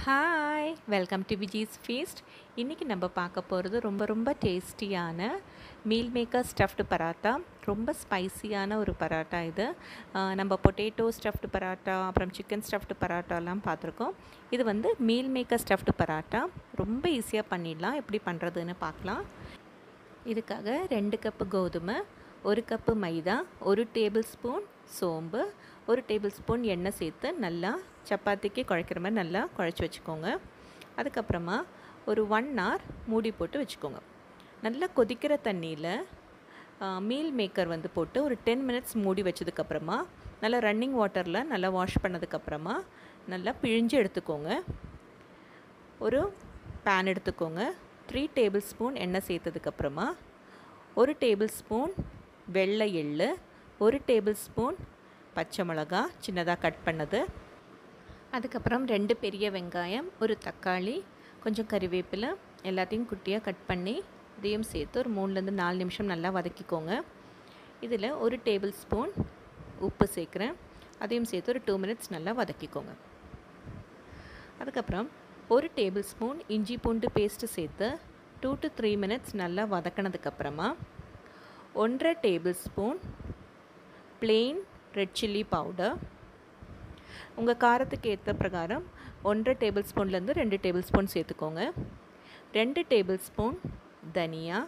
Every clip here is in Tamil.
hi welcome to Viji's feast இன்றைக்கி நம்ம பார்க்க போகிறது ரொம்ப ரொம்ப டேஸ்டியான மீல் மேக்கர் ஸ்டஃப்டு பராட்டா ரொம்ப ஸ்பைசியான ஒரு பராட்டா இது ஆஹ் நம்ம பொட்டேட்டோ ஸ்டஃப்டு பராட்டா அப்புறம் சிக்கன் ஸ்டஃப்டு பராட்டாலாம் பார்த்துருக்கோம் இது வந்து மீல் மேக்கர் ஸ்டஃப்டு பராட்டா ரொம்ப ஈஸியாக பண்ணிடலாம் எப்படி பண்ணுறதுன்னு பார்க்கலாம் இதுக்காக ரெண்டு கப்பு கோதுமை ஒரு கப்பு மைதா ஒரு டேபிள் ஸ்பூன் சோம்பு ஒரு டேபிள் ஸ்பூன் எண்ணெய் சேர்த்து நல்லா சப்பாத்திக்கு குழைக்கிற மாதிரி நல்லா குழச்சி வச்சுக்கோங்க அதுக்கப்புறமா ஒரு ஒன் hour மூடி போட்டு வச்சுக்கோங்க நல்லா கொதிக்கிற தண்ணியில் மீல் மேக்கர் வந்து போட்டு ஒரு டென் மினிட்ஸ் மூடி வச்சதுக்கப்புறமா நல்லா ரன்னிங் வாட்டரில் நல்லா வாஷ் பண்ணதுக்கப்புறமா நல்லா பிழிஞ்சு எடுத்துக்கோங்க ஒரு பேன் எடுத்துக்கோங்க த்ரீ டேபிள் ஸ்பூன் எண்ணெய் சேர்த்ததுக்கப்புறமா ஒரு டேபிள் ஸ்பூன் வெள்ளை எள்ளு ஒரு டேபிள் ஸ்பூன் பச்சை மிளகா சின்னதாக கட் பண்ணது அதுக்கப்புறம் ரெண்டு பெரிய வெங்காயம் ஒரு தக்காளி கொஞ்சம் கறிவேப்பிலை எல்லாத்தையும் குட்டியாக கட் பண்ணி இதையும் சேர்த்து ஒரு மூணுலேருந்து நாலு நிமிஷம் நல்லா வதக்கிக்கோங்க இதில் ஒரு டேபிள் ஸ்பூன் உப்பு சேர்க்குறேன் அதையும் சேர்த்து ஒரு டூ மினிட்ஸ் நல்லா வதக்கிக்கோங்க அதுக்கப்புறம் ஒரு டேபிள் ஸ்பூன் இஞ்சி பூண்டு பேஸ்ட்டு சேர்த்து டூ டு த்ரீ மினிட்ஸ் நல்லா வதக்கினதுக்கப்புறமா ஒன்றரை tablespoon plain red chilli powder உங்கள் காரத்துக்கு ஏற்ற பிரகாரம் ஒன்றரை டேபிள் ஸ்பூன்லேருந்து ரெண்டு டேபிள் ஸ்பூன் சேர்த்துக்கோங்க ரெண்டு டேபிள் ஸ்பூன் தனியா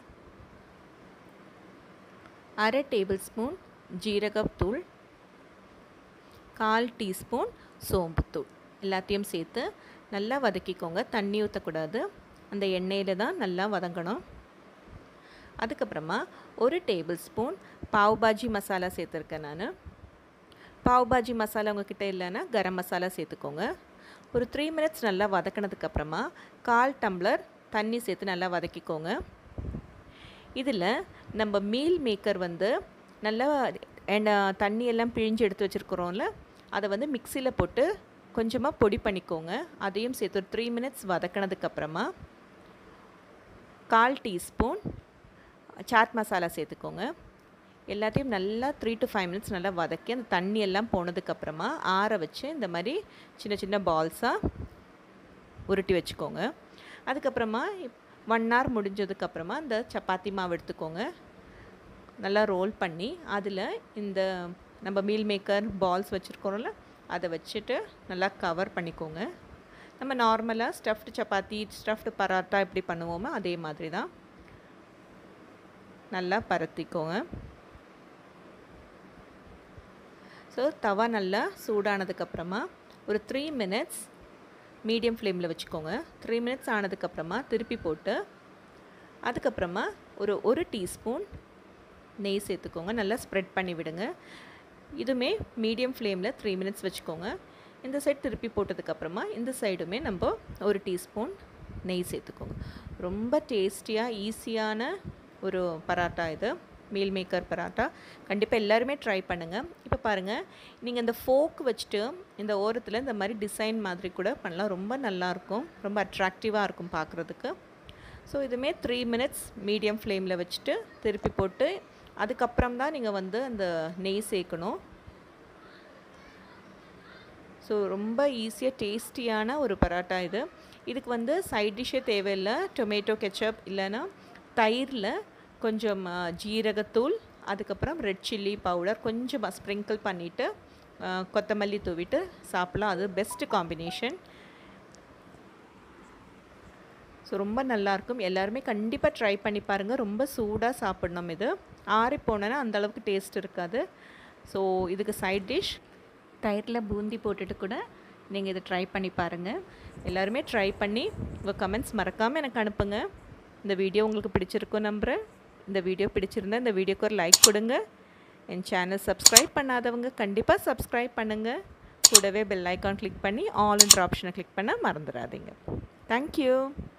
அரை டேபிள் ஸ்பூன் ஜீரகத்தூள் கால் டீஸ்பூன் சோம்புத்தூள் எல்லாத்தையும் சேர்த்து நல்லா வதக்கிக்கோங்க தண்ணி ஊற்றக்கூடாது அந்த எண்ணெயில் தான் நல்லா வதங்கணும் அதுக்கப்புறமா ஒரு டேபிள் ஸ்பூன் பாவ் பாஜி மசாலா சேர்த்துருக்கேன் நான் பாவ் பாஜி மசாலா உங்ககிட்ட இல்லைன்னா கரம் மசாலா சேர்த்துக்கோங்க ஒரு த்ரீ மினிட்ஸ் நல்லா வதக்கினதுக்கப்புறமா கால் டம்ளர் தண்ணி சேர்த்து நல்லா வதக்கிக்கோங்க இதில் நம்ம மீல் மேக்கர் வந்து நல்லா எண்ணெய் தண்ணி எல்லாம் பிழிஞ்சு எடுத்து வச்சுருக்குறோம்ல அதை வந்து மிக்சியில் போட்டு கொஞ்சமாக பொடி பண்ணிக்கோங்க அதையும் சேர்த்து ஒரு த்ரீ மினிட்ஸ் வதக்கினதுக்கப்புறமா கால் டீஸ்பூன் சாட் மசாலா சேர்த்துக்கோங்க எல்லாத்தையும் நல்லா த்ரீ டு ஃபைவ் மினிட்ஸ் நல்லா வதக்கி அந்த தண்ணி எல்லாம் போனதுக்கப்புறமா ஆற வச்சு இந்த மாதிரி சின்ன சின்ன பால்ஸாக உருட்டி வச்சுக்கோங்க அதுக்கப்புறமா ஒன் ஹவர் முடிஞ்சதுக்கப்புறமா இந்த சப்பாத்தி மாவு எடுத்துக்கோங்க நல்லா ரோல் பண்ணி அதில் இந்த நம்ம மீல் மேக்கர் பால்ஸ் வச்சுருக்கோம்ல அதை வச்சுட்டு நல்லா கவர் பண்ணிக்கோங்க நம்ம நார்மலாக ஸ்டஃப்டு சப்பாத்தி ஸ்டஃப்டு பராட்டா எப்படி பண்ணுவோமோ அதே மாதிரி தான் நல்லா பரத்திக்கோங்க ஸோ தவா நல்லா சூடானதுக்கப்புறமா ஒரு த்ரீ மினிட்ஸ் மீடியம் ஃப்ளேமில் வச்சுக்கோங்க த்ரீ மினிட்ஸ் ஆனதுக்கப்புறமா திருப்பி போட்டு அதுக்கப்புறமா ஒரு ஒரு டீஸ்பூன் நெய் சேர்த்துக்கோங்க நல்லா ஸ்ப்ரெட் பண்ணி விடுங்க இதுவுமே மீடியம் ஃப்ளேமில் த்ரீ மினிட்ஸ் வச்சுக்கோங்க இந்த சைடு திருப்பி போட்டதுக்கப்புறமா இந்த சைடுமே நம்ம ஒரு டீஸ்பூன் நெய் சேர்த்துக்கோங்க ரொம்ப டேஸ்டியாக ஈஸியான ஒரு பராட்டா இது மீல் மேக்கர் பராட்டா கண்டிப்பாக எல்லாருமே ட்ரை பண்ணுங்கள் இப்போ பாருங்கள் நீங்கள் இந்த ஃபோக் வச்சுட்டு இந்த ஓரத்தில் இந்த மாதிரி டிசைன் மாதிரி கூட பண்ணலாம் ரொம்ப நல்லாயிருக்கும் ரொம்ப அட்ராக்டிவாக இருக்கும் பார்க்குறதுக்கு ஸோ இதுவுமே த்ரீ மினிட்ஸ் மீடியம் ஃப்ளேமில் வச்சுட்டு திருப்பி போட்டு அதுக்கப்புறம் தான் நீங்கள் வந்து அந்த நெய் சேர்க்கணும் ஸோ ரொம்ப ஈஸியாக டேஸ்டியான ஒரு பரோட்டா இது இதுக்கு வந்து சைட் டிஷ்ஷே தேவையில்லை டொமேட்டோ கெச்சப் இல்லைன்னா தயிரில் கொஞ்சம் ஜீரகத்தூள் அதுக்கப்புறம் ரெட் சில்லி பவுடர் கொஞ்சம் ஸ்ப்ரிங்கிள் பண்ணிவிட்டு கொத்தமல்லி தூவிட்டு சாப்பிட்லாம் அது பெஸ்ட்டு காம்பினேஷன் ஸோ ரொம்ப நல்லாயிருக்கும் எல்லாருமே கண்டிப்பாக ட்ரை பண்ணி பாருங்கள் ரொம்ப சூடாக சாப்பிட்ணும் இது ஆறி போனோன்னா அந்தளவுக்கு டேஸ்ட் இருக்காது ஸோ இதுக்கு சைட் டிஷ் தயிரில் பூந்தி போட்டுட்டு கூட நீங்கள் இதை ட்ரை பண்ணி பாருங்கள் எல்லாருமே ட்ரை பண்ணி உங்கள் கமெண்ட்ஸ் மறக்காமல் எனக்கு அனுப்புங்க இந்த வீடியோ உங்களுக்கு பிடிச்சிருக்கும் நம்புகிறேன் இந்த வீடியோ பிடிச்சிருந்தா இந்த வீடியோக்கு ஒரு லைக் கொடுங்க என் சேனல் சப்ஸ்கிரைப் பண்ணாதவங்க கண்டிப்பாக சப்ஸ்கிரைப் பண்ணுங்கள் கூடவே பெல் ஐக்கான் கிளிக் பண்ணி ஆல் என்ற ஆப்ஷனை கிளிக் பண்ண மறந்துடாதீங்க தேங்க்யூ